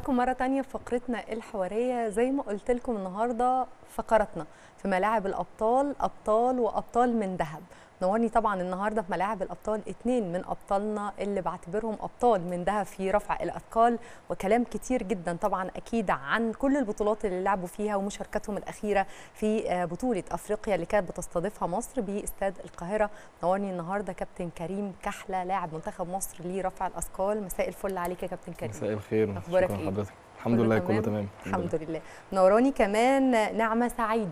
بحضراتكم مرة تانية في فقرتنا الحوارية زي ما قلت لكم النهاردة فقرتنا في ملاعب الأبطال أبطال وأبطال من ذهب نورني طبعا النهارده في ملاعب الابطال اتنين من ابطالنا اللي بعتبرهم ابطال من ذهب في رفع الاثقال وكلام كتير جدا طبعا اكيد عن كل البطولات اللي لعبوا فيها ومشاركتهم الاخيره في بطوله افريقيا اللي كانت بتستضيفها مصر باستاد القاهره نورني النهارده كابتن كريم كحله لاعب منتخب مصر لرفع الاثقال مساء الفل عليك يا كابتن كريم مساء الخير اخبارك شكراً ايه حضرتك الحمد لله كله تمام الحمد لله نوراني كمان نعمه سعيد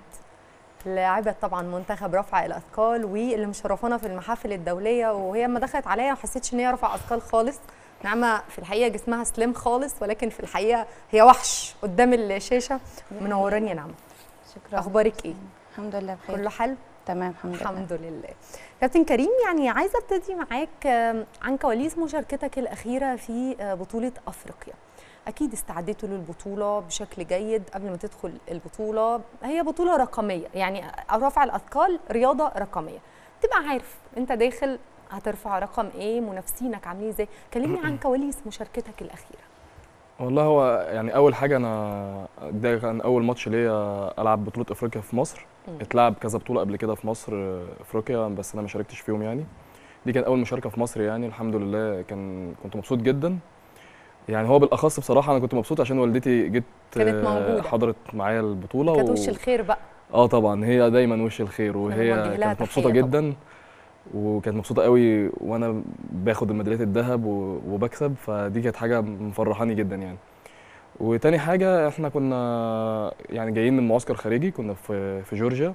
لاعبة طبعا منتخب رفع الاثقال واللي مشرفانا في المحافل الدوليه وهي لما دخلت عليا ما حسيتش ان هي رفع اثقال خالص نعمه في الحقيقه جسمها سليم خالص ولكن في الحقيقه هي وحش قدام الشاشه منوراني يا نعمه شكرا اخبارك ايه الحمد لله بخير كله حلو تمام الحمد لله الحمد لله كابتن كريم يعني عايزه ابتدي معاك عن كواليس مشاركتك الاخيره في بطوله افريقيا اكيد استعديتوا للبطوله بشكل جيد قبل ما تدخل البطوله هي بطوله رقميه يعني رفع الاثقال رياضه رقميه تبقى عارف انت داخل هترفع رقم ايه منافسينك عاملين ازاي كلمني عن كواليس مشاركتك الاخيره والله هو يعني اول حاجه انا ده كان اول ماتش ليا العب بطوله افريقيا في مصر مم. اتلعب كذا بطوله قبل كده في مصر افريقيا بس انا ما شاركتش فيهم يعني دي كانت اول مشاركه في مصر يعني الحمد لله كان كنت مبسوط جدا يعني هو بالاخص بصراحه انا كنت مبسوط عشان والدتي جت كانت موجودة. حضرت معايا البطوله كانت وش الخير بقى اه طبعا هي دايما وش الخير بنوجه وهي لها كانت مبسوطه تحية جدا وكانت مبسوطه قوي وانا باخد الميداليات الذهب و- وبكسب فدي كانت حاجه مفرحاني جدا يعني وتاني حاجه احنا كنا يعني جايين من معسكر خارجي كنا في في جورجيا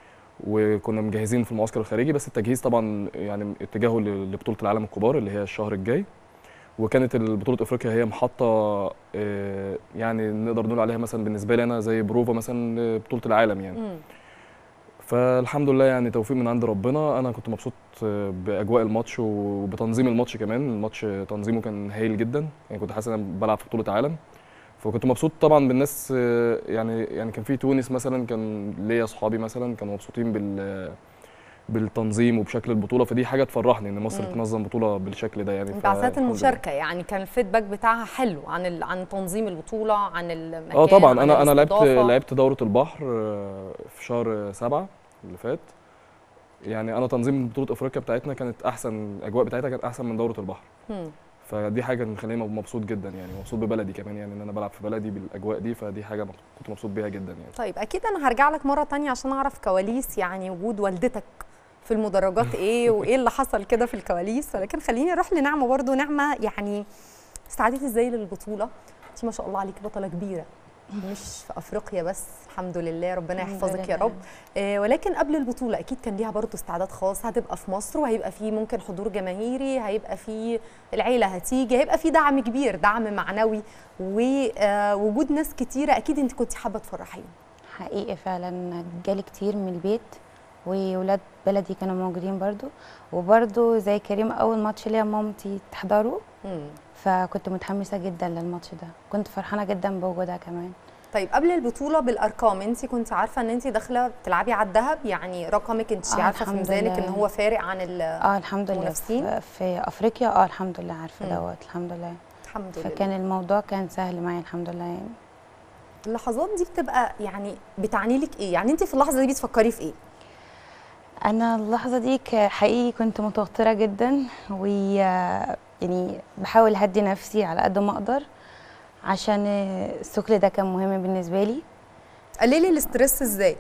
وكنا مجهزين في المعسكر الخارجي بس التجهيز طبعا يعني اتجاهه ل- لبطوله العالم الكبار اللي هي الشهر الجاي وكانت بطوله افريقيا هي محطه آه، يعني نقدر نقول عليها مثلا بالنسبه لي انا زي بروفا مثلا بطوله العالم يعني مم. فالحمد لله يعني توفيق من عند ربنا انا كنت مبسوط باجواء الماتش وبتنظيم الماتش كمان الماتش تنظيمه كان هايل جدا يعني كنت حاسس ان انا بلعب في بطوله عالم فكنت مبسوط طبعا بالناس يعني يعني كان في تونس مثلا كان ليا اصحابي مثلا كانوا مبسوطين بال بالتنظيم وبشكل البطوله فدي حاجه تفرحني ان مصر مم. تنظم بطوله بالشكل ده يعني انبعاثات فالحمد لله. المشاركه يعني كان الفيدباك بتاعها حلو عن ال... عن تنظيم البطوله عن المكان اه طبعا عن انا انا لعبت الاستضافة. لعبت دوره البحر آه، في شهر سبعة اللي فات يعني انا تنظيم بطوله افريقيا بتاعتنا كانت احسن الاجواء بتاعتها كانت احسن من دوره البحر مم. فدي حاجه كانت مخليني مبسوط جدا يعني مبسوط ببلدي كمان يعني ان انا بلعب في بلدي بالاجواء دي فدي حاجه كنت مبسوط بيها جدا يعني طيب اكيد انا هرجع لك مره تانية عشان اعرف كواليس يعني وجود والدتك في المدرجات ايه وايه اللي حصل كده في الكواليس ولكن خليني اروح لنعمه برضو نعمه يعني استعديتي ازاي للبطوله انت ما شاء الله عليكي بطله كبيره مش في افريقيا بس الحمد لله ربنا الحمد يحفظك يا لله. رب آه ولكن قبل البطوله اكيد كان ليها برضو استعداد خاص هتبقى في مصر وهيبقى في ممكن حضور جماهيري هيبقى في العيله هتيجي هيبقى في دعم كبير دعم معنوي ووجود ناس كتيره اكيد انت كنت حابه تفرحيهم حقيقي فعلا جالي كتير من البيت وولاد بلدي كانوا موجودين برضو وبرضو زي كريم اول ماتش ليا مامتي تحضره مم. فكنت متحمسه جدا للماتش ده كنت فرحانه جدا بوجودها كمان طيب قبل البطوله بالارقام انت كنت عارفه ان انت داخله بتلعبي على الذهب يعني رقمك انت آه، عارفه في الحمد ميزانك ان لله. هو فارق عن ال- اه الحمد لله منافسين؟ في, في افريقيا اه الحمد لله عارفه مم. دوت الحمد لله الحمد لله فكان الموضوع كان سهل معايا الحمد لله يعني اللحظات دي بتبقى يعني بتعني لك ايه يعني انت في اللحظه دي بتفكري في ايه انا اللحظه دي ك- حقيقي كنت متوتره جدا و يعني بحاول اهدي نفسي على قد ما اقدر عشان الثقل ده كان مهم بالنسبه لي قللي الاسترس ازاي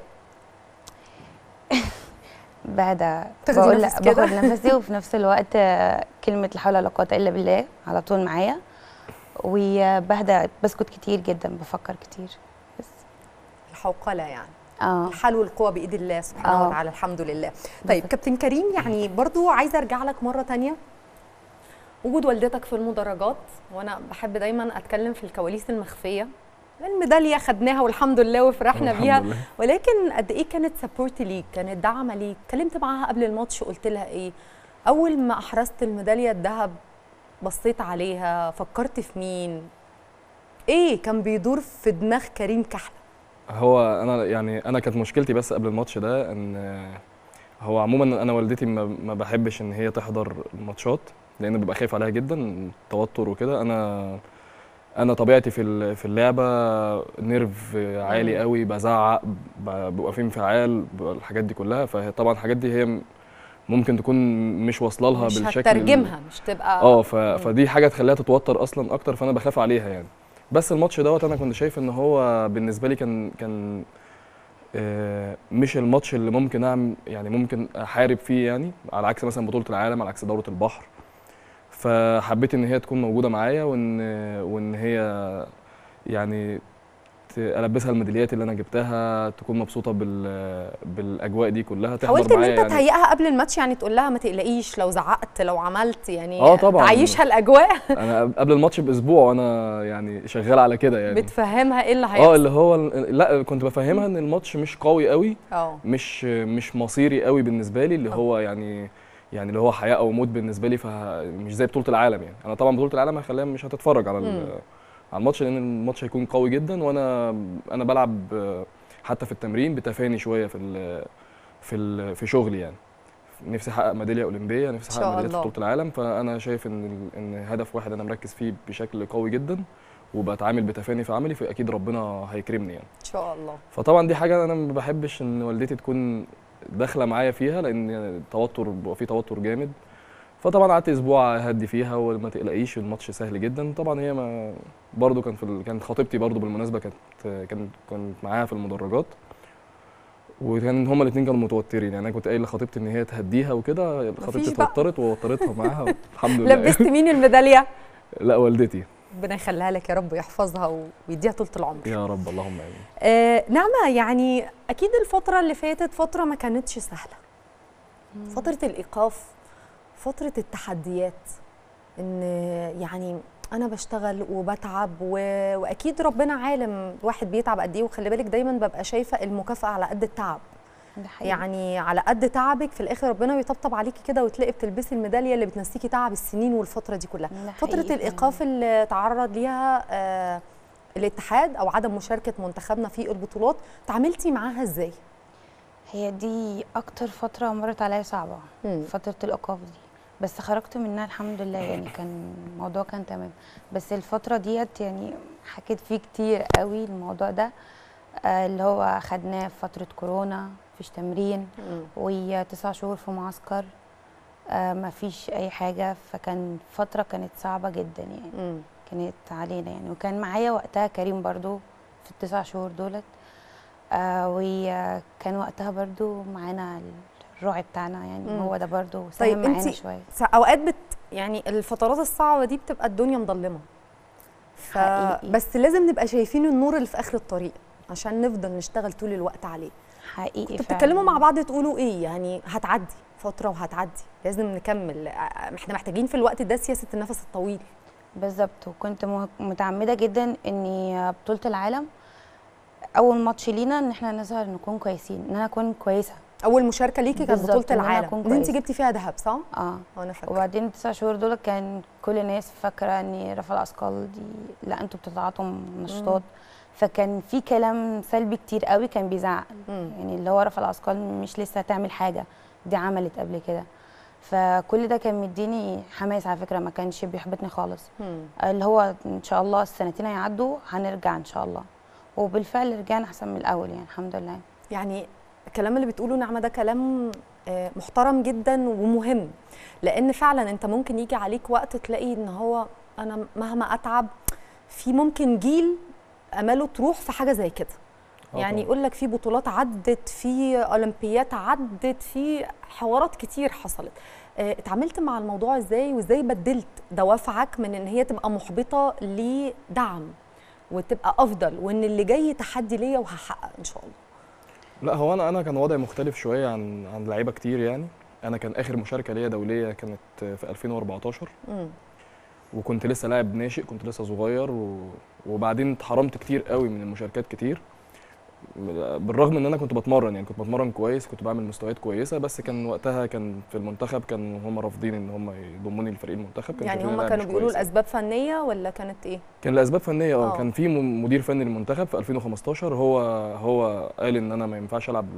بهدى تاخدي بقول نفس كده؟ باخد نفسي وفي نفس الوقت آه، كلمه لا حول ولا قوه الا بالله على طول معايا وبهدى بسكت كتير جدا بفكر كتير بس الحوقله يعني اه الحل والقوه بايد الله سبحانه آه. وتعالى الحمد لله طيب بالظبط. كابتن كريم يعني برضو عايزه ارجع لك مره تانية وجود والدتك في المدرجات وانا بحب دايما اتكلم في الكواليس المخفيه الميداليه خدناها والحمد لله وفرحنا الحمد بيها لله. ولكن قد ايه كانت سبورت ليك كانت دعمه ليك اتكلمت معاها قبل الماتش قلت لها ايه اول ما احرزت الميداليه الذهب بصيت عليها فكرت في مين ايه كان بيدور في دماغ كريم كحله هو انا يعني انا كانت مشكلتي بس قبل الماتش ده ان هو عموما انا والدتي ما ما بحبش ان هي تحضر الماتشات لان ببقى خايف عليها جدا التوتر وكده انا انا طبيعتي في ال- في اللعبه نيرف عالي مم. قوي بزعق ب- ببقى في انفعال ب- الحاجات دي كلها فطبعا الحاجات دي هي م- ممكن تكون مش واصله لها مش بالشكل ال- هترجمها مش تبقى اه ف... فدي حاجه تخليها تتوتر اصلا اكتر فانا بخاف عليها يعني بس الماتش دوت انا كنت شايف ان هو بالنسبه لي كان كان آه، مش الماتش اللي ممكن اعمل يعني ممكن احارب فيه يعني على عكس مثلا بطوله العالم على عكس دوره البحر فحبيت ان هي تكون موجوده معايا وان وان هي يعني ت- البسها الميداليات اللي انا جبتها تكون مبسوطه بال بالاجواء دي كلها تحضر حاولت ان معايا انت يعني تهيئها قبل الماتش يعني تقول لها ما تقلقيش لو زعقت لو عملت يعني آه طبعاً. تعيشها الاجواء انا قبل الماتش باسبوع وانا يعني شغال على كده يعني بتفهمها ايه اللي اه هيحصل اللي هو لا كنت بفهمها ان الماتش مش قوي قوي اه مش مش مصيري قوي بالنسبه لي اللي هو يعني يعني اللي هو حياه او موت بالنسبه لي فمش زي بطوله العالم يعني انا طبعا بطوله العالم هخليها مش هتتفرج على مم. ال- على الماتش لان الماتش هيكون قوي جدا وانا انا بلعب آه، حتى في التمرين بتفاني شويه في ال في ال في شغلي يعني نفسي احقق ميداليه اولمبيه نفسي إن شاء احقق ميداليه في الله. بطوله العالم فانا شايف ان ال- ان هدف واحد انا مركز فيه بشكل قوي جدا وبتعامل بتفاني في عملي فاكيد ربنا هيكرمني يعني ان شاء الله فطبعا دي حاجه انا ما بحبش ان والدتي تكون داخله معايا فيها لان التوتر بيبقى فيه توتر جامد فطبعا قعدت اسبوع اهدي فيها وما تقلقيش الماتش سهل جدا طبعا هي ما برضو كان في ال... كانت خطيبتي برضو بالمناسبه كانت كانت كانت معاها في المدرجات وكان هما الاثنين كانوا متوترين يعني انا كنت قايل لخطيبتي ان هي تهديها وكده خطيبتي بقى. اتوترت ووترتها معاها الحمد لله لبست مين الميداليه لا والدتي ربنا يخليها لك يا رب ويحفظها ويديها طول العمر يا رب اللهم امين آه نعمة يعني أكيد الفترة اللي فاتت فترة ما كانتش سهلة فترة الإيقاف فترة التحديات إن يعني أنا بشتغل وبتعب و... وأكيد ربنا عالم الواحد بيتعب قد إيه وخلي بالك دايما ببقى شايفة المكافأة على قد التعب ده حقيقي. يعني على قد تعبك في الآخر ربنا بيطبطب عليكي كده وتلاقي بتلبسي الميدالية اللي بتنسيكي تعب السنين والفترة دي كلها ده فترة حقيقي الإيقاف اللي تعرض ليها آه الاتحاد أو عدم مشاركة منتخبنا في البطولات تعاملتي معاها إزاي؟ هي دي اكتر فتره مرت عليا صعبه مم. فتره الايقاف دي بس خرجت منها الحمد لله يعني كان الموضوع كان تمام بس الفتره ديت يعني حكيت فيه كتير قوي الموضوع ده آه، اللي هو خدناه في فتره كورونا مفيش تمرين وتسع شهور في معسكر آه، مفيش اي حاجه فكان فتره كانت صعبه جدا يعني مم. كانت علينا يعني وكان معايا وقتها كريم برضو في التسع شهور دولت آه وكان وقتها برضو معانا الراعي بتاعنا يعني مم. هو ده برضو طيب ساهم معانا انتي- شويه سا- أوقات بت يعني الفترات الصعبة دي بتبقى الدنيا مضلمة ف... حقيقي. بس لازم نبقى شايفين النور اللي في آخر الطريق عشان نفضل نشتغل طول الوقت عليه حقيقي كنتوا فعلاً. بتتكلموا مع بعض تقولوا ايه يعني هتعدي فترة وهتعدي لازم نكمل آه، احنا محتاجين في الوقت ده سياسة النفس الطويل بالظبط وكنت مه- متعمده جدا اني بطوله العالم اول ماتش لينا ان احنا نظهر نكون كويسين ان انا اكون كويسه اول مشاركه ليكي كانت بالظبط، بطوله إن أنا العالم أكون اللي انت كويسة. جبتي فيها ذهب صح اه وانا فاكره وبعدين التسع شهور دول كان كل الناس فاكره ان رفع الاثقال دي لا انتوا بتتعاطوا نشاطات فكان في كلام سلبي كتير قوي كان بيزعق مم. يعني اللي هو رفع الاثقال مش لسه هتعمل حاجه دي عملت قبل كده فكل ده كان مديني حماس على فكره ما كانش بيحبطني خالص مم. اللي هو ان شاء الله السنتين هيعدوا هنرجع ان شاء الله وبالفعل رجعنا احسن من الاول يعني الحمد لله يعني الكلام اللي بتقوله نعمه ده كلام آه، محترم جدا ومهم لان فعلا انت ممكن يجي عليك وقت تلاقي ان هو انا مهما اتعب في ممكن جيل اماله تروح في حاجه زي كده آه يعني طبعاً. يقول لك في بطولات عدت في اولمبيات عدت في حوارات كتير حصلت آه، اتعاملت مع الموضوع ازاي وازاي بدلت دوافعك من ان هي تبقى محبطه لدعم وتبقى افضل وان اللي جاي تحدي ليا وهحقق ان شاء الله لا هو انا انا كان وضعي مختلف شويه عن عن لعيبه كتير يعني انا كان اخر مشاركه ليا دوليه كانت في 2014 مم. وكنت لسه لاعب ناشئ كنت لسه صغير و... وبعدين اتحرمت كتير قوي من المشاركات كتير بالرغم ان انا كنت بتمرن يعني كنت بتمرن كويس كنت بعمل مستويات كويسه بس كان وقتها كان في المنتخب كان هم رافضين ان هم يضموني لفريق المنتخب كانوا يعني شايفين هم إن أنا كانوا مش بيقولوا كويس يعني. الاسباب فنيه ولا كانت ايه كان لاسباب فنيه اه آه. كان في م- مدير فني للمنتخب في 2015 هو هو قال ان انا ما ينفعش العب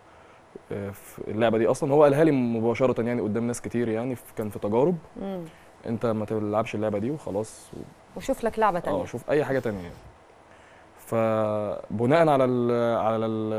آه، في اللعبه دي اصلا هو قالها لي مباشره يعني قدام ناس كتير يعني في- كان في تجارب مم. انت ما تلعبش اللعبه دي وخلاص وشوف لك لعبه اه تانية شوف اي حاجه تانية يعني فبناء على ال على ال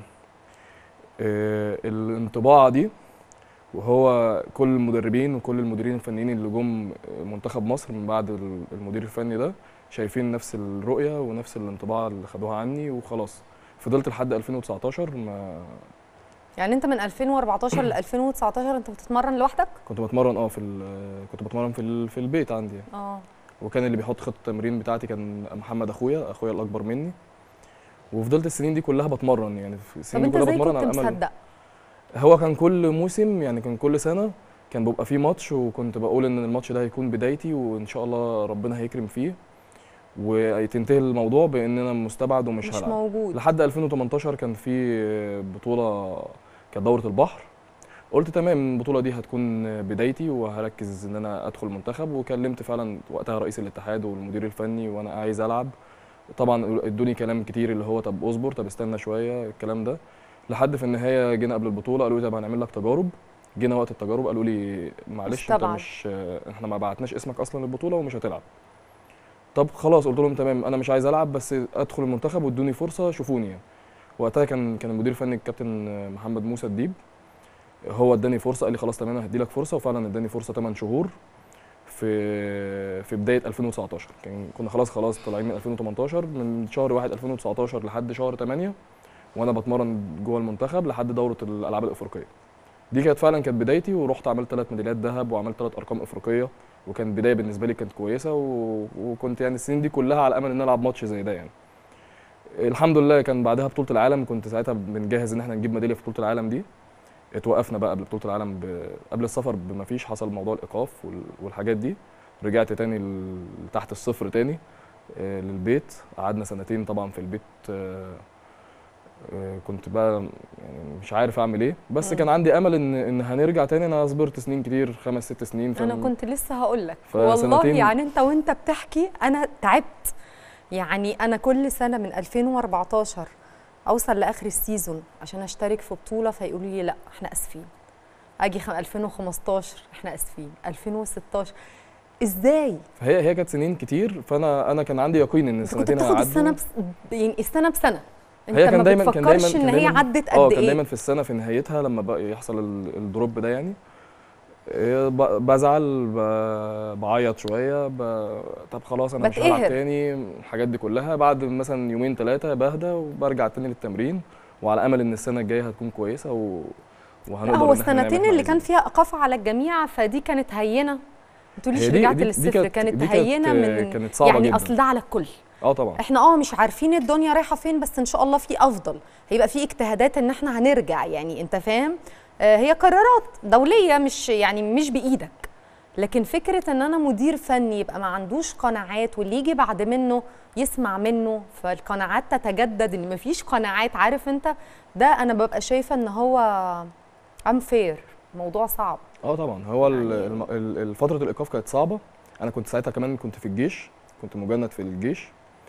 آه، الانطباع دي وهو كل المدربين وكل المديرين الفنيين اللي جم منتخب مصر من بعد ال- المدير الفني ده شايفين نفس الرؤيه ونفس الانطباع اللي خدوها عني وخلاص فضلت لحد 2019 ما يعني انت من 2014 ل 2019 انت بتتمرن لوحدك كنت بتمرن اه في ال- كنت بتمرن في ال- في البيت عندي يعني. اه وكان اللي بيحط خطه التمرين بتاعتي كان محمد اخويا اخويا الاكبر مني وفضلت السنين دي كلها بتمرن يعني في طب السنين انت دي كلها ازاي بتمرن كنت على امل مصدق هو كان كل موسم يعني كان كل سنه كان بيبقى فيه ماتش وكنت بقول ان الماتش ده هيكون بدايتي وان شاء الله ربنا هيكرم فيه وتنتهي الموضوع بان انا مستبعد ومش مش هلعب موجود لحد 2018 كان في بطوله كانت دوره البحر قلت تمام البطوله دي هتكون بدايتي وهركز ان انا ادخل المنتخب وكلمت فعلا وقتها رئيس الاتحاد والمدير الفني وانا عايز العب طبعا ادوني كلام كتير اللي هو طب اصبر طب استنى شويه الكلام ده لحد في النهايه جينا قبل البطوله قالوا لي طب هنعمل لك تجارب جينا وقت التجارب قالوا لي معلش انت مستبعد. مش احنا ما بعتناش اسمك اصلا للبطوله ومش هتلعب طب خلاص قلت لهم تمام انا مش عايز العب بس ادخل المنتخب وادوني فرصه شوفوني يعني وقتها كان كان المدير الفني الكابتن محمد موسى الديب هو اداني فرصه قال لي خلاص تمام هدي لك فرصه وفعلا اداني فرصه 8 شهور في في بدايه 2019 كان كنا خلاص خلاص طالعين من 2018 من شهر 1 2019 لحد شهر 8 وانا بتمرن جوه المنتخب لحد دوره الالعاب الافريقيه دي كانت فعلا كانت بدايتي ورحت عملت ثلاث ميداليات ذهب وعملت ثلاث ارقام افريقيه وكان بدايه بالنسبه لي كانت كويسه و... وكنت يعني السنين دي كلها على امل ان أنا العب ماتش زي ده يعني الحمد لله كان بعدها بطوله العالم كنت ساعتها بنجهز ان احنا نجيب ميداليه في بطوله العالم دي اتوقفنا بقى قبل بطوله العالم ب... قبل السفر بما فيش حصل موضوع الايقاف وال... والحاجات دي رجعت تاني ل... تحت الصفر تاني آه، للبيت قعدنا سنتين طبعا في البيت آه، آه، كنت بقى يعني مش عارف اعمل ايه بس مم. كان عندي امل ان ان هنرجع تاني انا صبرت سنين كتير خمس ست سنين انا فم- كنت لسه هقول لك فسنتين- والله يعني انت وانت بتحكي انا تعبت يعني انا كل سنه من 2014 اوصل لاخر السيزون عشان اشترك في بطوله فيقولوا لي لا احنا اسفين اجي خ- 2015 احنا اسفين 2016 ازاي فهي هي كانت سنين كتير فانا انا كان عندي يقين ان انت كنت السنتين بتاخد هيعدوا السنه بس يعني السنه بسنه انت هي كان ما دايما كان دايما بتفكرش كان ان هي دايما عدت اه قد كان دايما ايه في السنه في نهايتها لما بقى يحصل ال- الدروب ده يعني إيه، ب- بزعل ب- بعيط شويه ب... طب خلاص انا مش هلعب بتقهر. تاني الحاجات دي كلها بعد مثلا يومين ثلاثه بهدى وبرجع تاني للتمرين وعلى امل ان السنه الجايه هتكون كويسه و... وهنقدر لا هو إن إحنا نعمل السنتين إحنا اللي كان عايزينه. فيها ايقاف على الجميع فدي كانت هينه ما تقوليش هي دي- رجعت دي- دي للصفر كانت- كانت دي هينه من كانت صعبه يعني جدا اصل ده على الكل اه طبعا احنا اه مش عارفين الدنيا رايحه فين بس ان شاء الله في افضل هيبقى في اجتهادات ان احنا هنرجع يعني انت فاهم آه هي قرارات دوليه مش يعني مش بايدك لكن فكره ان انا مدير فني يبقى ما عندوش قناعات واللي يجي بعد منه يسمع منه فالقناعات تتجدد ان مفيش قناعات عارف انت ده انا ببقى شايفه ان هو unfair موضوع صعب اه طبعا هو ال- يعني- الم- ال- ال- فتره الايقاف كانت صعبه انا كنت ساعتها كمان كنت في الجيش كنت مجند في الجيش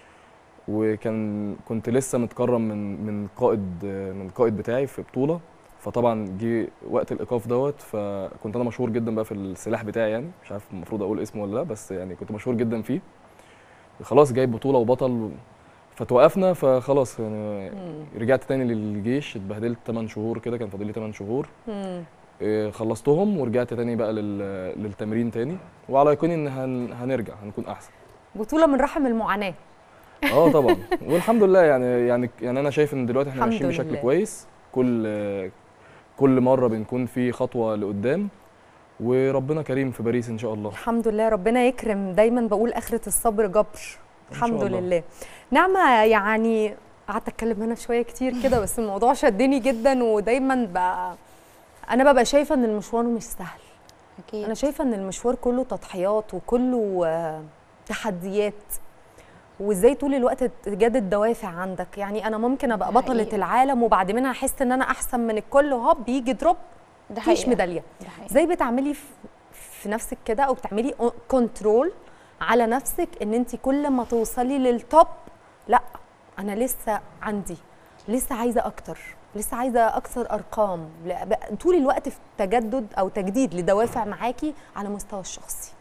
وكان كنت لسه متكرم من من قائد من القائد بتاعي في بطوله فطبعا جه وقت الايقاف دوت فكنت انا مشهور جدا بقى في السلاح بتاعي يعني مش عارف المفروض اقول اسمه ولا لا بس يعني كنت مشهور جدا فيه خلاص جايب بطوله وبطل فتوقفنا فخلاص يعني مم. رجعت تاني للجيش اتبهدلت 8 شهور كده كان فاضل لي 8 شهور مم. إيه، خلصتهم ورجعت تاني بقى لل... للتمرين تاني وعلى يقين ان هن... هنرجع هنكون احسن بطوله من رحم المعاناه اه طبعا والحمد لله يعني يعني يعني انا شايف ان دلوقتي احنا الحمد ماشيين بشكل لله. كويس كل كل مره بنكون في خطوه لقدام وربنا كريم في باريس ان شاء الله الحمد لله ربنا يكرم دايما بقول اخره الصبر جبر إن الحمد شاء الله. لله نعمه يعني قعدت اتكلم هنا شويه كتير كده بس الموضوع شدني جدا ودايما بقى انا ببقى شايفه ان المشوار مش سهل اكيد انا شايفه ان المشوار كله تضحيات وكله آه، تحديات وازاي طول الوقت تجدد دوافع عندك يعني انا ممكن ابقى بطله حقيقي. العالم وبعد منها احس ان انا احسن من الكل وهوب بيجي دروب ده مفيش حقيقة. ميداليه ده حقيقة. ازاي بتعملي في- في نفسك كده او بتعملي كنترول على نفسك ان انت كل ما توصلي للتوب لا انا لسه عندي لسه عايزه اكتر لسه عايزه اكثر ارقام لا، ب- طول الوقت في تجدد او تجديد لدوافع معاكي على مستوى الشخصي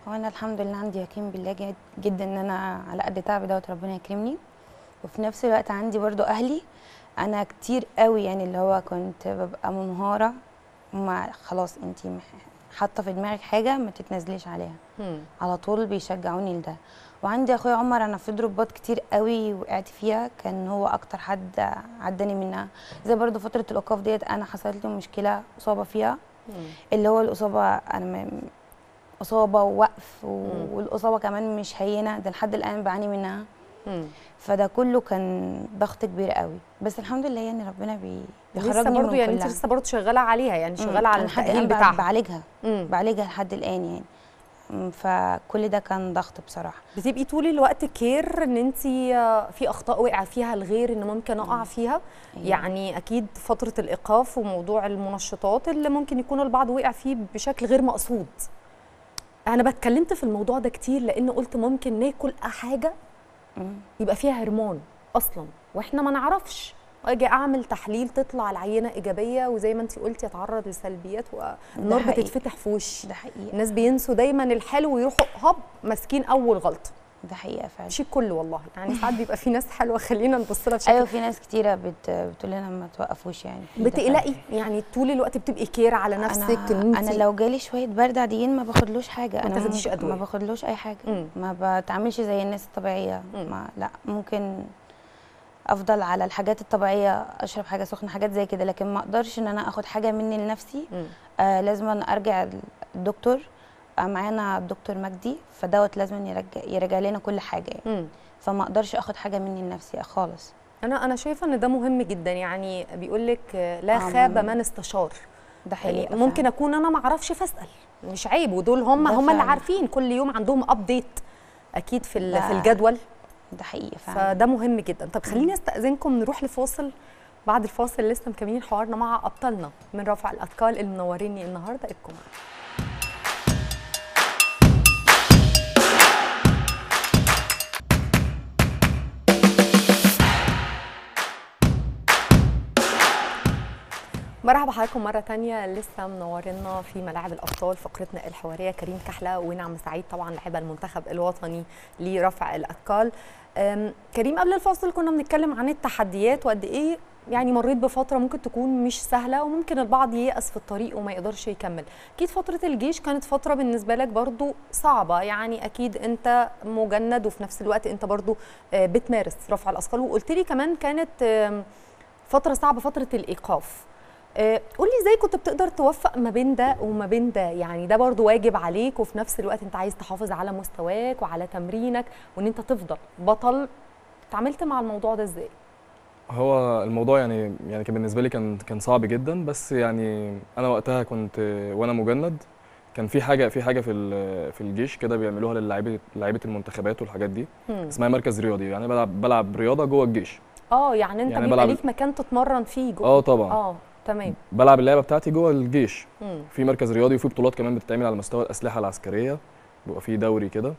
هو انا الحمد لله عندي يقين بالله جد جدا ان انا على قد تعبي دوت ربنا يكرمني وفي نفس الوقت عندي برضو اهلي انا كتير قوي يعني اللي هو كنت ببقى منهاره ما خلاص انت حاطه في دماغك حاجه ما تتنازليش عليها مم. على طول بيشجعوني لده وعندي اخويا عمر انا في دروبات كتير قوي وقعت فيها كان هو اكتر حد عداني منها زي برضو فتره الاوقاف ديت انا حصلت لي مشكله اصابه فيها مم. اللي هو الاصابه انا م- اصابه ووقف و- مم. والاصابه كمان مش هينه ده لحد الان بعاني منها مم. فده كله كان ضغط كبير قوي بس الحمد لله يعني ربنا بي لسه بيخرجني برضو من يعني انت كلها لسه برضو شغاله عليها يعني مم. شغاله على أنا لحد التاهيل الآن بع- بتاعها بعالجها مم. بعالجها لحد الان يعني مم، فكل ده كان ضغط بصراحه بتبقي طول الوقت كير ان انت في اخطاء وقع فيها الغير ان ممكن اقع فيها أيوة. يعني اكيد فتره الايقاف وموضوع المنشطات اللي ممكن يكون البعض وقع فيه بشكل غير مقصود انا بتكلمت في الموضوع ده كتير لان قلت ممكن ناكل حاجه مم. يبقى فيها هرمون اصلا واحنا ما نعرفش اجي اعمل تحليل تطلع العينه ايجابيه وزي ما انت قلتي اتعرض لسلبيات والنار حقيقي. بتتفتح في وشي ده حقيقه الناس بينسوا دايما الحلو ويروحوا هب ماسكين اول غلطه ده حقيقه فعلا شيء كله والله يعني ساعات بيبقى في ناس حلوه خلينا نبص لها بشكل ايوه في ناس كتيره بت... بتقول لنا ما توقفوش يعني في ده بتقلقي يعني طول الوقت بتبقي كير على نفسك انا ان انا انت لو جالي شويه برد عاديين ما باخدلوش حاجه ما انا تاخديش ما- أدوية. ما باخدلوش اي حاجه مم. ما بتعاملش زي الناس الطبيعيه مم. ما لا ممكن افضل على الحاجات الطبيعيه اشرب حاجه سخنه حاجات زي كده لكن ما اقدرش ان انا اخد حاجه مني لنفسي مم. آه لازم أنا ارجع الدكتور آه معانا الدكتور مجدي فدوت لازم يرجع يراجع لنا كل حاجه يعني. مم. فما اقدرش اخد حاجه مني لنفسي خالص انا انا شايفه ان ده مهم جدا يعني بيقول لك لا آه، خاب مم. من استشار ده يعني حقيقه ممكن فعلاً. اكون انا ما اعرفش فاسال مش عيب ودول هم ده هم اللي فعلاً. عارفين كل يوم عندهم ابديت اكيد في ال- ده في الجدول ده حقيقه فعلا فده مهم جدا طب خليني استاذنكم نروح لفاصل بعد الفاصل لسه مكملين حوارنا مع ابطالنا من رفع الاثقال اللي منوريني النهارده ابكم مرحبا بحضراتكم مرة تانية لسه منورنا في ملاعب الأبطال فقرتنا الحوارية كريم كحلة ونعم سعيد طبعا لاعبة المنتخب الوطني لرفع الأثقال أم، كريم قبل الفاصل كنا بنتكلم عن التحديات وقد إيه يعني مريت بفترة ممكن تكون مش سهلة وممكن البعض ييأس في الطريق وما يقدرش يكمل أكيد فترة الجيش كانت فترة بالنسبة لك برضو صعبة يعني أكيد أنت مجند وفي نفس الوقت أنت برضو آه، بتمارس رفع الأثقال وقلت لي كمان كانت آم، فترة صعبة فترة الإيقاف آه، قولي ازاي كنت بتقدر توفق ما بين ده وما بين ده يعني ده برضو واجب عليك وفي نفس الوقت انت عايز تحافظ على مستواك وعلى تمرينك وان انت تفضل بطل اتعاملت مع الموضوع ده ازاي هو الموضوع يعني يعني كان بالنسبه لي كان كان صعب جدا بس يعني انا وقتها كنت وانا مجند كان في حاجه في حاجه في ال- في الجيش كده بيعملوها للاعيبه لعيبه المنتخبات والحاجات دي مم. اسمها مركز رياضي يعني بلعب بلعب رياضه جوه الجيش اه يعني انت يعني بيبقى بلعب- ليك مكان تتمرن فيه جوه اه طبعا اه تمام بلعب اللعبه بتاعتي جوه الجيش مم. في مركز رياضي وفي بطولات كمان بتتعمل على مستوى الاسلحه العسكريه بيبقى في دوري كده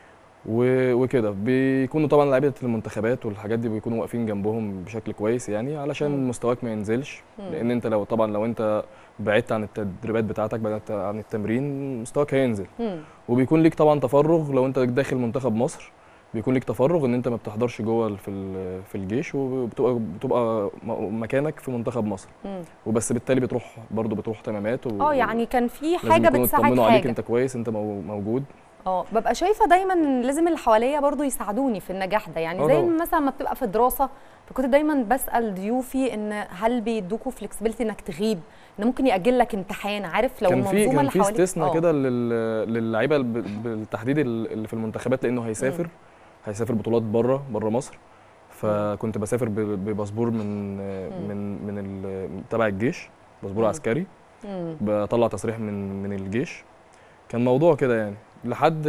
و- وكده بيكونوا طبعا لعيبه المنتخبات والحاجات دي بيكونوا واقفين جنبهم بشكل كويس يعني علشان مم. مستواك ما ينزلش مم. لان انت لو طبعا لو انت بعدت عن التدريبات بتاعتك بعدت عن التمرين مستواك هينزل مم. وبيكون ليك طبعا تفرغ لو انت داخل منتخب مصر بيكون ليك تفرغ ان انت ما بتحضرش جوه ال- في ال- في الجيش وبتبقى بتبقى م- مكانك في منتخب مصر مم. وبس بالتالي بتروح برضه بتروح تمامات و- اه يعني كان في لازم حاجه يكونوا بتساعد يطمنوا عليك حاجه انت كويس انت مو- موجود اه ببقى شايفه دايما إن لازم اللي حواليا برضو يساعدوني في النجاح ده يعني اه زي طبعا. مثلا ما بتبقى في دراسه فكنت دايما بسال ضيوفي ان هل بيدوكوا فلكسبيليتي انك تغيب ان ممكن ياجل لك امتحان عارف لو كان في المنظومه كان اللي في حواليك استثناء اه. كده لل- للعيبه ب- بالتحديد ال- اللي في المنتخبات لانه هيسافر هيسافر بطولات بره بره مصر فكنت بسافر ب- بباسبور من من من ال- تبع الجيش باسبور مم. عسكري مم. بطلع تصريح من من الجيش كان موضوع كده يعني لحد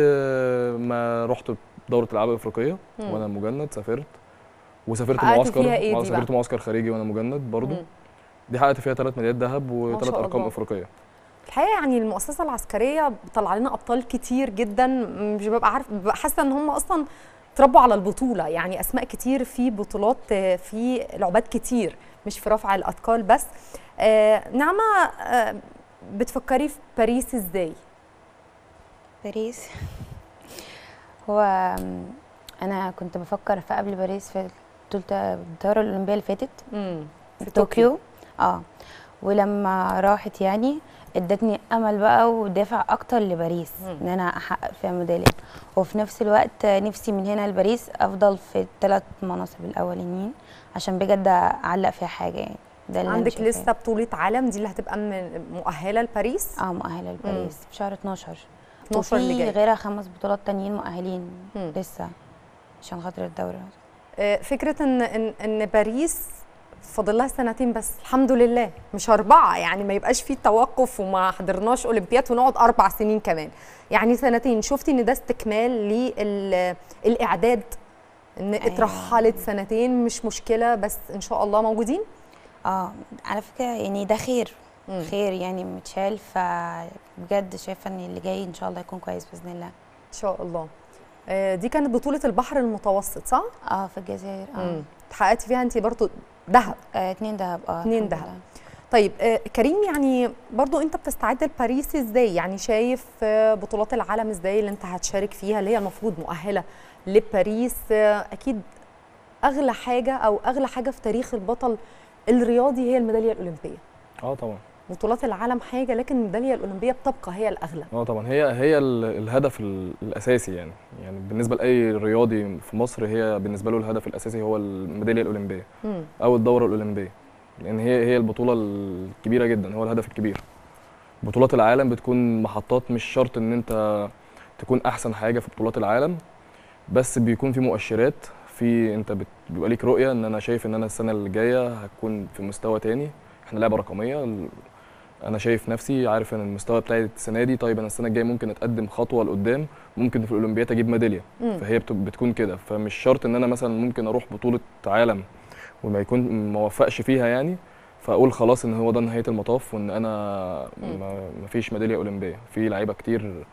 ما رحت دوره الالعاب الافريقيه مم. وانا مجند سافرت وسافرت حققت معسكر فيها إيه دي سافرت بقى؟ معسكر خارجي وانا مجند برضو مم. دي حققت فيها ثلاث ميداليات ذهب ما وثلاث شاء ارقام الله. افريقيه الحقيقه يعني المؤسسه العسكريه بتطلع لنا ابطال كتير جدا مش ببقى عارف ببقى حاسه ان هم اصلا اتربوا على البطوله يعني اسماء كتير في بطولات آه، في لعبات كتير مش في رفع الاثقال بس آه نعمه آه بتفكري في باريس ازاي باريس هو أم، انا كنت بفكر في قبل باريس في بطولة الدورة الأولمبية اللي فاتت مم. في طوكيو اه ولما راحت يعني ادتني امل بقى ودافع اكتر لباريس مم. ان انا احقق فيها ميداليه وفي نفس الوقت نفسي من هنا لباريس افضل في الثلاث مناصب الاولانيين عشان بجد اعلق فيها حاجه يعني ده اللي أنا عندك شايفاه. لسه بطولة عالم دي اللي هتبقى من مؤهلة لباريس اه مؤهله لباريس في شهر 12 12 اللي وفي جاي غيرها خمس بطولات تانيين مؤهلين مم. لسه عشان خاطر الدورة آه، فكرة ان ان ان باريس فاضل لها سنتين بس الحمد لله مش أربعة يعني ما يبقاش في توقف وما حضرناش أولمبياد ونقعد أربع سنين كمان يعني سنتين شفتي إن ده استكمال للإعداد إن أيوة. اترحلت سنتين مش مشكلة بس إن شاء الله موجودين اه على فكرة يعني ده خير مم. خير يعني متشال فبجد شايفة ان اللي جاي ان شاء الله يكون كويس بإذن الله إن شاء الله آه، دي كانت بطولة البحر المتوسط صح؟ اه في الجزائر اه مم. حققتي فيها أنت برضو ذهب آه، اتنين دهب اه اتنين الحمد دهب. لله. طيب آه، كريم يعني برضو انت بتستعد لباريس ازاي يعني شايف آه، بطولات العالم ازاي اللي انت هتشارك فيها اللي هي المفروض مؤهله لباريس آه، اكيد اغلى حاجه او اغلى حاجه في تاريخ البطل الرياضي هي الميداليه الاولمبيه اه طبعا بطولات العالم حاجه لكن الميداليه الاولمبيه بتبقى هي الاغلى اه طبعا هي هي ال- الهدف ال- الاساسي يعني يعني بالنسبه لاي رياضي في مصر هي بالنسبه له الهدف الاساسي هو الميداليه الاولمبيه مم. او الدوره الاولمبيه لان هي هي البطوله الكبيره جدا هو الهدف الكبير بطولات العالم بتكون محطات مش شرط ان انت تكون احسن حاجه في بطولات العالم بس بيكون في مؤشرات في انت بت- بيبقى ليك رؤيه ان انا شايف ان انا السنه اللي جايه هكون في مستوى تاني احنا لعبه رقميه ال- انا شايف نفسي عارف ان المستوى بتاعي السنه دي طيب انا السنه الجايه ممكن اتقدم خطوه لقدام ممكن في الاولمبياد اجيب ميداليه مم. فهي بت- بتكون كده فمش شرط ان انا مثلا ممكن اروح بطوله عالم وما يكون ما وفقش فيها يعني فاقول خلاص ان هو ده نهايه المطاف وان انا مم. ما ما فيش ميداليه اولمبيه في لعيبه كتير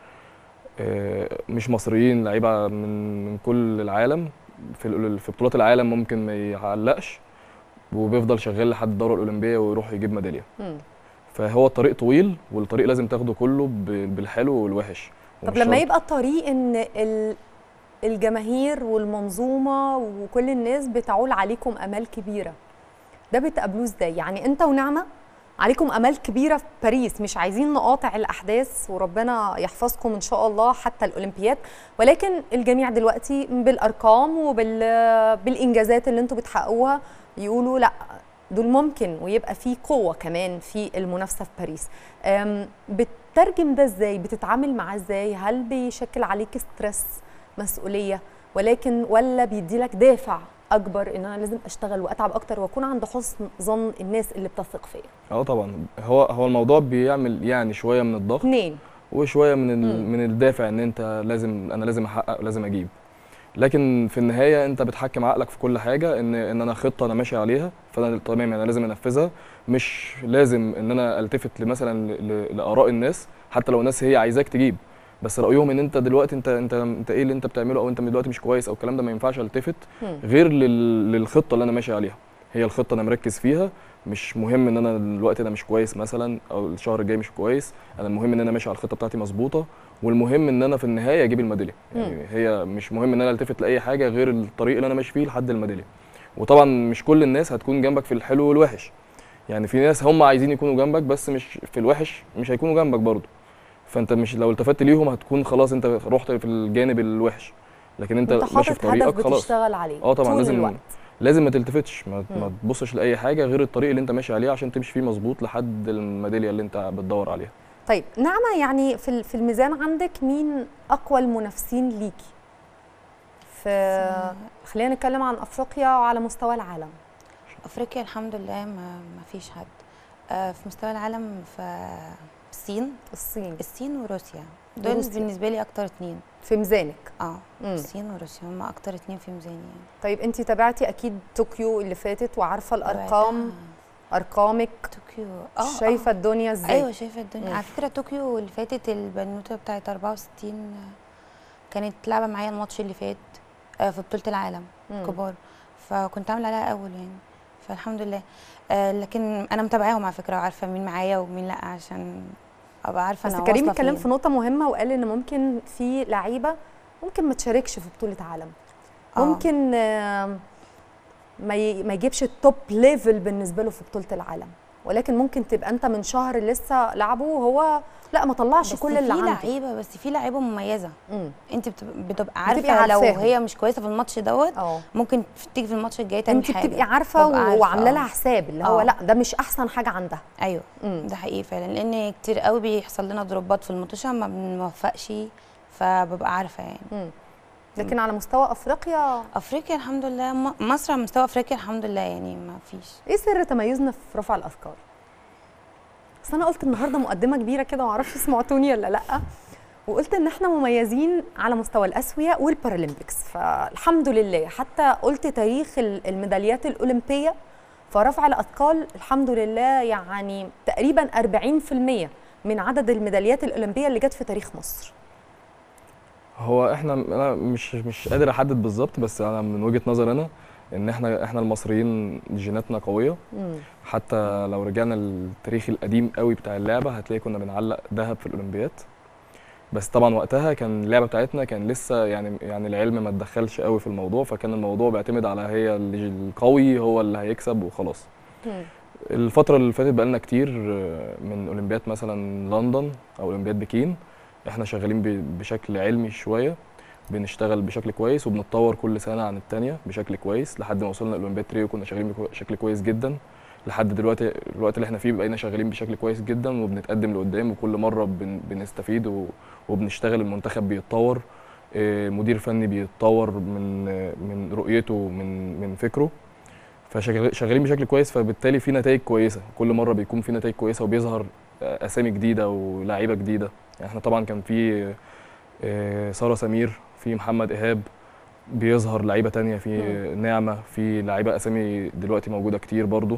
آه، مش مصريين لعيبه من من كل العالم في ال- في بطولات العالم ممكن ما يعلقش وبيفضل شغال لحد الدوره الاولمبيه ويروح يجيب ميداليه مم. فهو الطريق طويل والطريق لازم تاخده كله ب- بالحلو والوحش طب ومش لما شرط- يبقى الطريق ان ال- الجماهير والمنظومه وكل الناس بتعول عليكم امال كبيره ده بتقابلوه ازاي يعني انت ونعمه عليكم امال كبيره في باريس مش عايزين نقاطع الاحداث وربنا يحفظكم ان شاء الله حتى الاولمبياد ولكن الجميع دلوقتي بالارقام وبالانجازات اللي انتم بتحققوها يقولوا لا دول ممكن ويبقى في قوه كمان في المنافسه في باريس أم، بتترجم ده ازاي بتتعامل معاه ازاي هل بيشكل عليك ستريس مسؤوليه ولكن ولا بيدي لك دافع اكبر ان انا لازم اشتغل واتعب اكتر واكون عند حسن ظن الناس اللي بتثق فيا اه طبعا هو هو الموضوع بيعمل يعني شويه من الضغط اثنين وشويه من ال... مم. من الدافع ان انت لازم انا لازم احقق لازم اجيب لكن في النهايه انت بتحكم عقلك في كل حاجه ان ان انا خطه انا ماشي عليها فانا تمام انا لازم انفذها مش لازم ان انا التفت مثلا ل... ل... لاراء الناس حتى لو الناس هي عايزاك تجيب بس رايهم ان انت دلوقتي انت انت انت ايه اللي انت بتعمله او انت دلوقتي مش كويس او الكلام ده ما ينفعش التفت مم. غير لل... للخطه اللي انا ماشي عليها هي الخطه انا مركز فيها مش مهم ان انا الوقت ده مش كويس مثلا او الشهر الجاي مش كويس انا المهم ان انا ماشي على الخطه بتاعتي مظبوطه والمهم ان انا في النهايه اجيب الميداليه يعني هي مش مهم ان انا التفت لاي حاجه غير الطريق اللي انا ماشي فيه لحد الميداليه وطبعا مش كل الناس هتكون جنبك في الحلو والوحش يعني في ناس هم عايزين يكونوا جنبك بس مش في الوحش مش هيكونوا جنبك برضه فانت مش لو التفت ليهم هتكون خلاص انت رحت في الجانب الوحش لكن انت انت ماشي في حاطط هدف طريقك خلاص بتشتغل عليه اه طبعا طول لازم الوقت. لازم ما تلتفتش ما, مم. ما تبصش لاي حاجه غير الطريق اللي انت ماشي عليه عشان تمشي فيه مظبوط لحد الميداليه اللي انت بتدور عليها طيب نعمه يعني في ال- في الميزان عندك مين اقوى المنافسين ليكي في خلينا نتكلم عن افريقيا وعلى مستوى العالم افريقيا الحمد لله ما, ما فيش حد آه، في مستوى العالم في الصين الصين الصين وروسيا دول وروسيا. بالنسبه لي اكتر اتنين في ميزانك اه مم. الصين وروسيا هم اكتر اتنين في ميزاني يعني طيب انت تابعتي اكيد طوكيو اللي فاتت وعارفه الارقام تابعتها. ارقامك طوكيو اه شايفه آه. الدنيا ازاي ايوه شايفه الدنيا مم. على فكره طوكيو اللي فاتت البنوته بتاعت 64 كانت لعبه معايا الماتش اللي فات آه، في بطوله العالم مم. كبار فكنت عامله عليها اول يعني فالحمد لله آه، لكن انا متابعاهم على فكره وعارفه مين معايا ومين لا عشان ابقى عارفه بس انا كريم واصلة اتكلم فين. في نقطه مهمه وقال ان ممكن في لعيبه ممكن ما تشاركش في بطوله عالم آه. ممكن آه، ما ي- ما يجيبش التوب ليفل بالنسبه له في بطوله العالم ولكن ممكن تبقى انت من شهر لسه لعبه وهو لا ما طلعش بس كل اللي في عنده لعيبه بس في لعيبه مميزه مم. انت بتبقى, بتبقى بتبقي عارفه لو عارفاهم. هي مش كويسه في الماتش دوت اه ممكن تيجي في الماتش الجاي تعمل انت حاجه بتبقي عارفه ببقى عارفة، وعامله آه. لها حساب اللي هو آه. لا ده مش احسن حاجه عندها ايوه مم. ده حقيقي فعلا لان كتير قوي بيحصل لنا دروبات في المطوشه ما بنوفقش فببقى عارفه يعني مم. لكن على مستوى افريقيا افريقيا الحمد لله م- مصر على مستوى افريقيا الحمد لله يعني ما فيش ايه سر تميزنا في رفع الاثقال بس انا قلت النهارده مقدمه كبيره كده معرفش سمعتوني ولا لا وقلت ان احنا مميزين على مستوى الاسويه والبارالمبيكس فالحمد لله حتى قلت تاريخ ال- الميداليات الاولمبيه فرفع الاثقال الحمد لله يعني تقريبا 40% من عدد الميداليات الاولمبيه اللي جت في تاريخ مصر هو احنا انا مش مش قادر احدد بالظبط بس انا من وجهة نظر انا ان احنا احنا المصريين جيناتنا قويه مم. حتى لو رجعنا للتاريخ القديم قوي بتاع اللعبه هتلاقي كنا بنعلق ذهب في الاولمبياد بس طبعا وقتها كان اللعبه بتاعتنا كان لسه يعني يعني العلم ما اتدخلش قوي في الموضوع فكان الموضوع بيعتمد على هي اللي القوي هو اللي هيكسب وخلاص مم. الفترة اللي فاتت بقالنا كتير آه، من أولمبياد مثلا لندن أو أولمبياد بكين احنا شغالين ب- بشكل علمي شوية بنشتغل بشكل كويس وبنتطور كل سنة عن التانية بشكل كويس لحد ما وصلنا لأولمبياد ريو كنا شغالين بكو- بشكل كويس جدا لحد دلوقتي الوقت اللي احنا فيه بقينا شغالين بشكل كويس جدا وبنتقدم لقدام وكل مرة بن بنستفيد و- وبنشتغل المنتخب بيتطور آه، مدير فني بيتطور من آه، من رؤيته من من فكره فشغالين بشكل كويس فبالتالي في نتائج كويسه كل مره بيكون في نتائج كويسه وبيظهر اسامي جديده ولاعيبه جديده يعني احنا طبعا كان في آه، ساره سمير في محمد ايهاب بيظهر لعيبه تانية في نعمه في لعيبه اسامي دلوقتي موجوده كتير برضو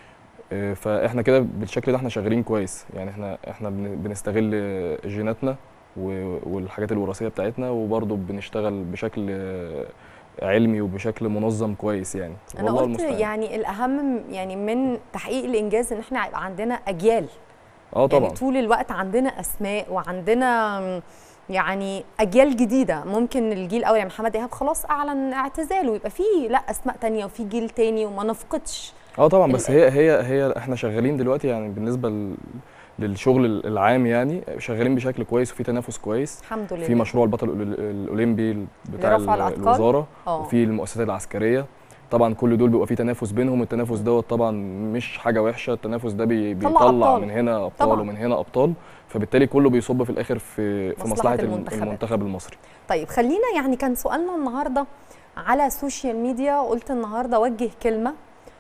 آه، فاحنا كده بالشكل ده احنا شغالين كويس يعني احنا احنا بن- بنستغل جيناتنا و- والحاجات الوراثيه بتاعتنا وبرضو بنشتغل بشكل آه، علمي وبشكل منظم كويس يعني انا والله قلت المستعان. يعني الاهم يعني من تحقيق الانجاز ان احنا يبقى عندنا اجيال اه طبعا يعني طول الوقت عندنا اسماء وعندنا م، يعني اجيال جديده ممكن الجيل الاول يعني محمد ايهاب خلاص اعلن اعتزاله يبقى في لا اسماء تانية وفي جيل تاني وما نفقدش اه طبعا بس ال- هي هي هي احنا شغالين دلوقتي يعني بالنسبه ل- للشغل العام يعني شغالين بشكل كويس وفي تنافس كويس الحمد لله في مشروع البطل الأول- الاولمبي بتاع لرفع ال- الأثقال؟ الوزاره اه وفي المؤسسات العسكريه طبعا كل دول بيبقى في تنافس بينهم التنافس دوت طبعا مش حاجه وحشه التنافس ده بي طلع بيطلع أبطال. من هنا ابطال طبعاً. ومن هنا ابطال فبالتالي كله بيصب في الاخر في في مصلحة مصلحه الم- المنتخبات. المنتخب المصري طيب خلينا يعني كان سؤالنا النهارده على السوشيال ميديا قلت النهارده اوجه كلمه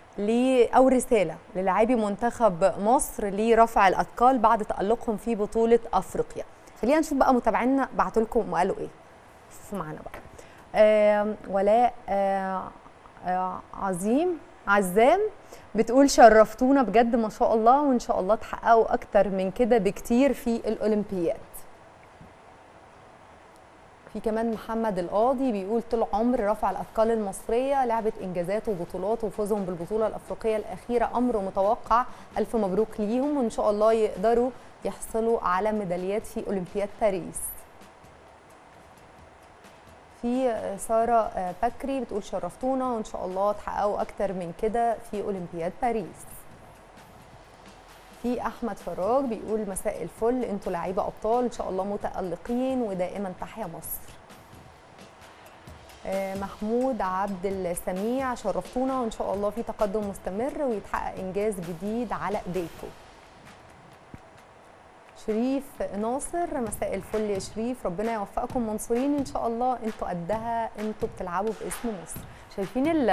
ل او رساله للاعبي منتخب مصر لرفع الاثقال بعد تالقهم في بطوله افريقيا خلينا نشوف بقى متابعينا بعتوا لكم وقالوا ايه شوفوا معانا بقى آم، ولاء آه، آه، عظيم عزام بتقول شرفتونا بجد ما شاء الله وان شاء الله تحققوا اكتر من كده بكتير في الاولمبياد في كمان محمد القاضي بيقول طول عمر رفع الاثقال المصريه لعبه انجازات وبطولات وفوزهم بالبطوله الافريقيه الاخيره امر متوقع الف مبروك ليهم وان شاء الله يقدروا يحصلوا على ميداليات في اولمبياد باريس في ساره بكري بتقول شرفتونا وان شاء الله تحققوا اكتر من كده في اولمبياد باريس في احمد فراج بيقول مساء الفل انتوا لعيبه ابطال ان شاء الله متالقين ودائما تحيا مصر آه، محمود عبد السميع شرفتونا وان شاء الله في تقدم مستمر ويتحقق انجاز جديد على ايديكم شريف ناصر مساء الفل يا شريف ربنا يوفقكم منصورين ان شاء الله انتوا قدها انتوا بتلعبوا باسم مصر شايفين ال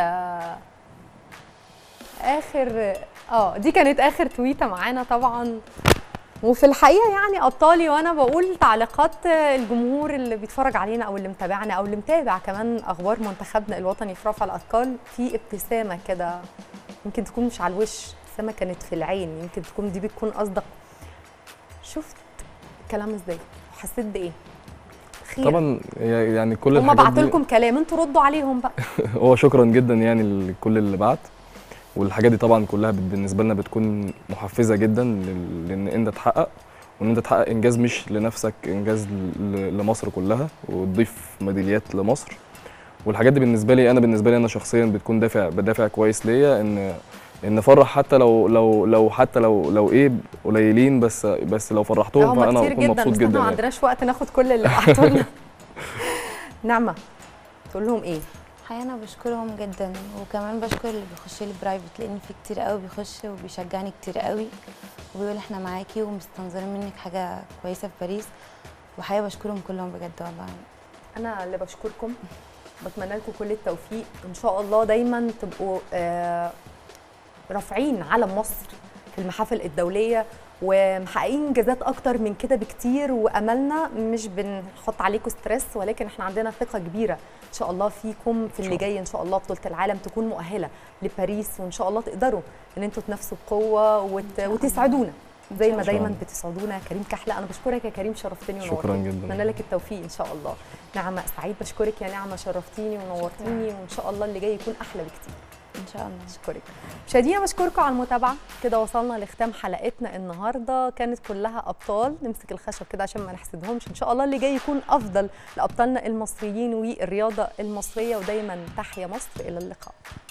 اخر اه دي كانت اخر تويته معانا طبعا وفي الحقيقه يعني ابطالي وانا بقول تعليقات الجمهور اللي بيتفرج علينا او اللي متابعنا او اللي متابع كمان اخبار منتخبنا الوطني في رفع الاثقال في ابتسامه كده يمكن تكون مش على الوش ابتسامه كانت في العين يمكن تكون دي بتكون قصدك شفت الكلام ازاي حسيت بايه خير طبعا هي- يعني كل هم الحاجات بعتوا دي لكم كلام انتوا ردوا عليهم بقى هو شكرا جدا يعني لكل اللي بعت والحاجات دي طبعا كلها بت- بالنسبه لنا بتكون محفزه جدا لل- لان انت تحقق وان انت تحقق انجاز مش لنفسك انجاز ل- لمصر كلها وتضيف ميداليات لمصر والحاجات دي بالنسبه لي انا بالنسبه لي انا شخصيا بتكون دافع بدافع كويس ليا ان ان افرح حتى لو لو لو حتى لو لو ايه قليلين بس بس لو فرحتهم هم فانا كتير اكون جدا مبسوط بس احنا جدا ما يعني. عندناش وقت ناخد كل اللي بعتوا لنا نعمه تقول لهم ايه الحقيقه انا بشكرهم جدا وكمان بشكر اللي بيخش لي برايفت لان في كتير قوي بيخش وبيشجعني كتير قوي وبيقول احنا معاكي ومستنظرين منك حاجه كويسه في باريس وحقيقه بشكرهم كلهم بجد والله انا اللي بشكركم بتمنى لكم كل التوفيق ان شاء الله دايما تبقوا آه، رافعين علم مصر في المحافل الدوليه ومحققين انجازات اكتر من كده بكتير واملنا مش بنحط عليكم ستريس ولكن احنا عندنا ثقه كبيره ان شاء الله فيكم في اللي شاء جاي ان شاء الله بطوله العالم تكون مؤهله لباريس وان شاء الله تقدروا ان انتوا تنافسوا بقوه وت... شاء الله. وتسعدونا زي ما إن شاء دايما الله. بتسعدونا كريم كحله انا بشكرك يا كريم شرفتني ونورتني شكرا جدا اتمنى لك التوفيق ان شاء الله نعمة سعيد بشكرك يا نعمة شرفتيني ونورتيني وان شاء الله اللي جاي يكون احلى بكتير ان شاء الله اشكرك مشاهدينا بشكركم على المتابعه كده وصلنا لختام حلقتنا النهارده كانت كلها ابطال نمسك الخشب كده عشان ما نحسدهمش ان شاء الله اللي جاي يكون افضل لابطالنا المصريين والرياضه المصريه ودايما تحيا مصر الى اللقاء